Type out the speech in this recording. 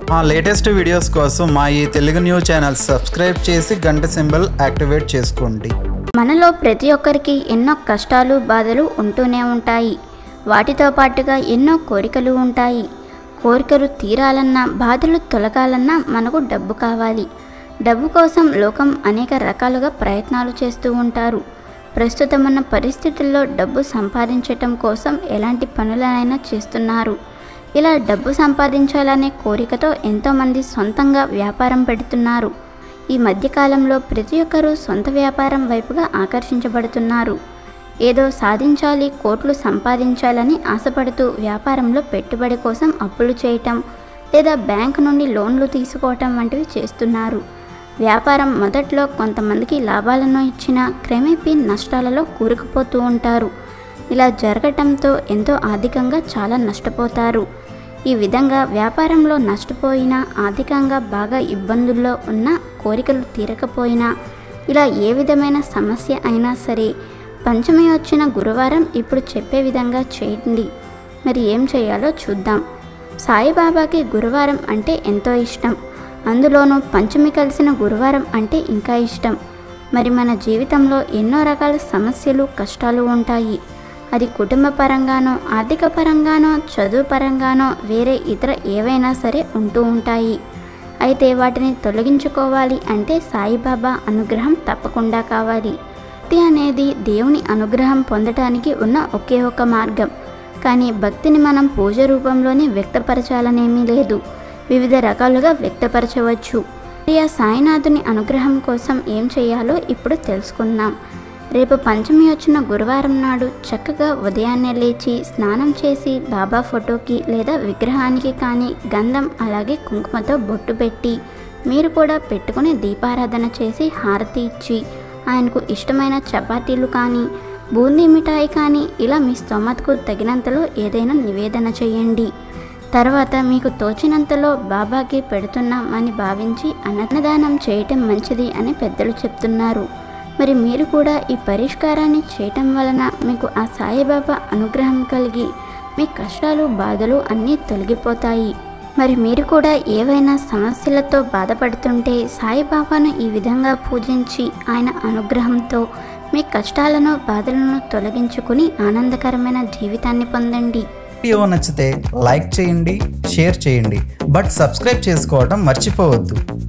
మా latest videos కోసం మా ఈ తెలుగు న్యూస్ ఛానల్ సబ్స్క్రైబ్ చేసి గంట సింబల్ యాక్టివేట్ చేసుకోండి మనలో ప్రతి ఒక్కరికి ఎన్నో కష్టాలు బాధలు ఉంటూనే ఉంటాయి వాటితో పాటుగా ఎన్నో కోరికలు ఉంటాయి కోరికలు తీరాలన్నా బాధలు తొలగాలన్నా మనకు డబ్బు కావాలి డబ్బు కోసం లోకం అనేక రకాలుగా ప్రయత్నాలు చేస్తూ ఉంటారు ప్రస్తుతం ఉన్న పరిస్థితుల్లో డబ్బు సంపాదించటం కోసం ఎలాంటి పనులనైనా చేస్తున్నారు ఇలా డబ్బు సంపాదించాలనే కోరికతో ఎంతోమంది సొంతంగా వ్యాపారం పెడుతున్నారు ఈ మధ్యకాలంలో ప్రతి ఒక్కరూ సొంత వ్యాపారం వైపుగా ఆకర్షించబడుతున్నారు ఏదో సాధించాలి కోట్లు సంపాదించాలని ఆశపడుతూ వ్యాపారంలో పెట్టుబడి కోసం అప్పులు చేయటం లేదా బ్యాంక్ నుండి లోన్లు తీసుకోవటం వంటివి చేస్తున్నారు వ్యాపారం మొదట్లో కొంతమందికి లాభాలను ఇచ్చిన క్రమేపీ నష్టాలలో కూరుకుపోతూ ఉంటారు ఇలా జరగటంతో ఎంతో ఆర్థికంగా చాలా నష్టపోతారు ఈ విధంగా వ్యాపారంలో నష్టపోయినా ఆర్థికంగా బాగా ఇబ్బందుల్లో ఉన్న కోరికలు తీరకపోయినా ఇలా ఏ విధమైన సమస్య అయినా సరే పంచమి వచ్చిన గురువారం ఇప్పుడు చెప్పే విధంగా చేయండి మరి ఏం చేయాలో చూద్దాం సాయిబాబాకి గురువారం అంటే ఎంతో ఇష్టం అందులోనూ పంచమి కలిసిన గురువారం అంటే ఇంకా ఇష్టం మరి మన జీవితంలో ఎన్నో రకాల సమస్యలు కష్టాలు ఉంటాయి అది కుటుంబ పరంగానో ఆర్థిక పరంగానో చదువు పరంగానో వేరే ఇతర ఏవైనా సరే ఉంటూ ఉంటాయి అయితే వాటిని తొలగించుకోవాలి అంటే సాయిబాబా అనుగ్రహం తప్పకుండా కావాలి భక్తి అనేది దేవుని అనుగ్రహం పొందటానికి ఉన్న ఒకే ఒక మార్గం కానీ భక్తిని మనం పూజ రూపంలోనే వ్యక్తపరచాలనేమీ లేదు వివిధ రకాలుగా వ్యక్తపరచవచ్చు ప్రియ సాయినాథుని అనుగ్రహం కోసం ఏం చేయాలో ఇప్పుడు తెలుసుకుందాం రేపు పంచమి వచ్చిన గురువారం నాడు చక్కగా ఉదయాన్నే లేచి స్నానం చేసి బాబా ఫోటోకి లేదా విగ్రహానికి కానీ గంధం అలాగే కుంకుమతో బొట్టు పెట్టి మీరు కూడా పెట్టుకుని దీపారాధన చేసి హారతి ఇచ్చి ఆయనకు ఇష్టమైన చపాతీలు కానీ బూందీ మిఠాయి కానీ ఇలా మీ స్తోమతకు తగినంతలో ఏదైనా నివేదన చేయండి తర్వాత మీకు తోచినంతలో బాబాకి పెడుతున్నాం అని భావించి అన్నదానం చేయటం మంచిది అని పెద్దలు చెప్తున్నారు మరి మీరు కూడా ఈ పరిష్కారాన్ని చేయటం వలన మీకు ఆ సాయిబాబా అనుగ్రహం కలిగి మీ కష్టాలు బాధలు అన్నీ తొలగిపోతాయి మరి మీరు కూడా ఏవైనా సమస్యలతో బాధపడుతుంటే సాయిబాబాను ఈ విధంగా పూజించి ఆయన అనుగ్రహంతో మీ కష్టాలను బాధలను తొలగించుకుని ఆనందకరమైన జీవితాన్ని పొందండి వీడియో నచ్చితే లైక్ చేయండి షేర్ చేయండి బట్ సబ్స్క్రైబ్ చేసుకోవడం మర్చిపోవద్దు